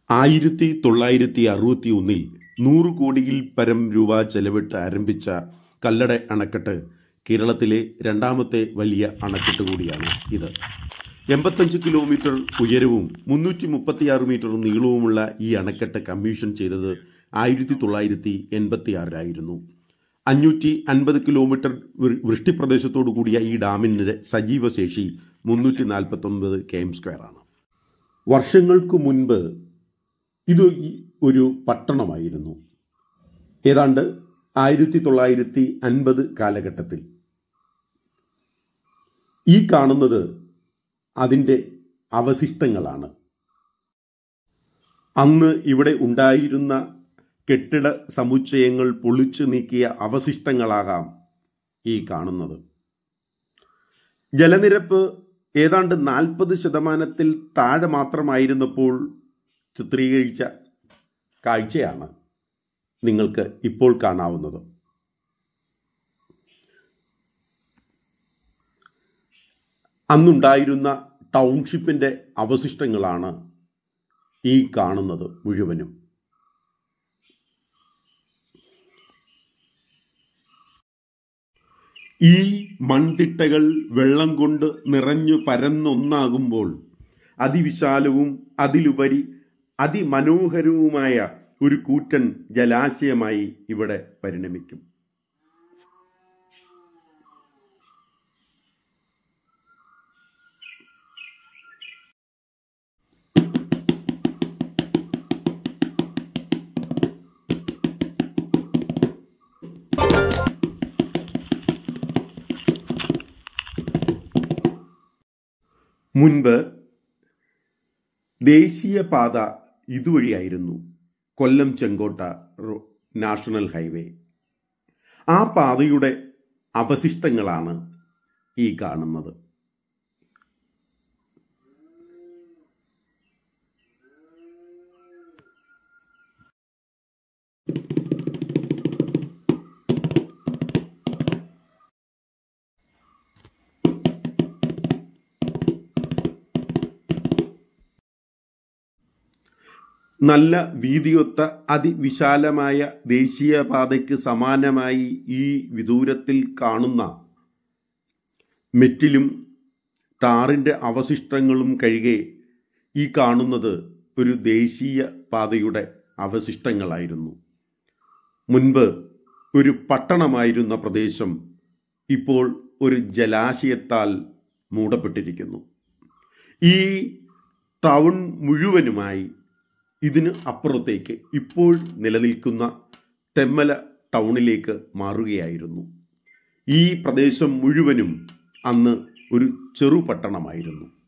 ആയിരത്തി തൊള്ളായിരത്തി അറുപത്തി ഒന്നിൽ നൂറ് കോടിയിൽ പരം രൂപ ചെലവിട്ട് ആരംഭിച്ച കല്ലട അണക്കെട്ട് കേരളത്തിലെ രണ്ടാമത്തെ വലിയ അണക്കെട്ട് കൂടിയാണ് ഇത് എൺപത്തഞ്ച് കിലോമീറ്റർ ഉയരവും മുന്നൂറ്റി മുപ്പത്തിയാറ് മീറ്റർ നീളവുമുള്ള ഈ അണക്കെട്ട് കമ്മീഷൻ ചെയ്തത് ആയിരത്തി തൊള്ളായിരത്തി എൺപത്തി ആറിലായിരുന്നു അഞ്ഞൂറ്റി അൻപത് കിലോമീറ്റർ വൃ- വൃഷ്ടിപ്രദേശത്തോടു കൂടിയ ഈ ഡാമിൻ്റെ സജീവ ശേഷി മുന്നൂറ്റി നാൽപ്പത്തൊൻപത് കെ എം സ്ക്വയർ ആണ് വർഷങ്ങൾക്ക് മുൻപ് ഇത് ഈ- ഒരു പട്ടണമായിരുന്നു ഏതാണ്ട് ആയിരത്തി തൊള്ളായിരത്തി അൻപത് കാലഘട്ടത്തിൽ ഈ കാണുന്നത് അതിൻ്റെ അവശിഷ്ടങ്ങളാണ് അന്ന് ഇവിടെ ഉണ്ടായിരുന്ന കെട്ടിട സമുച്ചയങ്ങൾ പൊളിച്ചു നീക്കിയ അവശിഷ്ടങ്ങളാകാം ഈ കാണുന്നത് ജലനിരപ്പ് ഏതാണ്ട് നാൽപ്പത് ശതമാനത്തിൽ താഴെ മാത്രമായിരുന്നപ്പോൾ ചിത്രീകരിച്ച കാഴ്ചയാണ് നിങ്ങൾക്ക് ഇപ്പോൾ കാണാവുന്നത് അന്നുണ്ടായിരുന്ന ടൗൺഷിപ്പിൻ്റെ അവശിഷ്ടങ്ങളാണ് ഈ കാണുന്നത് മുഴുവനും ഈ മൺതിട്ടകൾ വെള്ളം കൊണ്ട് നിറഞ്ഞു പരന്നൊന്നാകുമ്പോൾ അതിവിശാലവും അതിലുപരി അതിമനോഹരവുമായ ഒരു കൂറ്റൻ ജലാശയമായി ഇവിടെ പരിണമിക്കും മുൻപ് ദേശീയപാത ഇതുവഴിയായിരുന്നു കൊല്ലം ചെങ്കോട്ട റോ- നാഷണൽ ഹൈവേ ആ പാതയുടെ അവശിഷ്ടങ്ങളാണ് ഈ കാണുന്നത് നല്ല വീതിയൊത്ത അതിവിശാലമായ ദേശീയപാതയ്ക്ക് സമാനമായി ഈ വിദൂരത്തിൽ കാണുന്ന മെറ്റിലും ടാറിൻ്റെ അവശിഷ്ടങ്ങളും കഴുകെ ഈ കാണുന്നത് ഒരു ദേശീയ പാതയുടെ അവശിഷ്ടങ്ങളായിരുന്നു മുൻപ് ഒരു പട്ടണമായിരുന്ന പ്രദേശം ഇപ്പോൾ ഒരു ജലാശയത്താൽ മൂടപ്പെട്ടിരിക്കുന്നു ഈ ടൗൺ മുഴുവനുമായി ഇതിന് അപ്പുറത്തേക്ക് ഇപ്പോൾ നിലനിൽക്കുന്ന തെമ്മല ടൗണിലേക്ക് മാറുകയായിരുന്നു ഈ പ്രദേശം മുഴുവനും അന്ന് ഒരു ചെറു പട്ടണമായിരുന്നു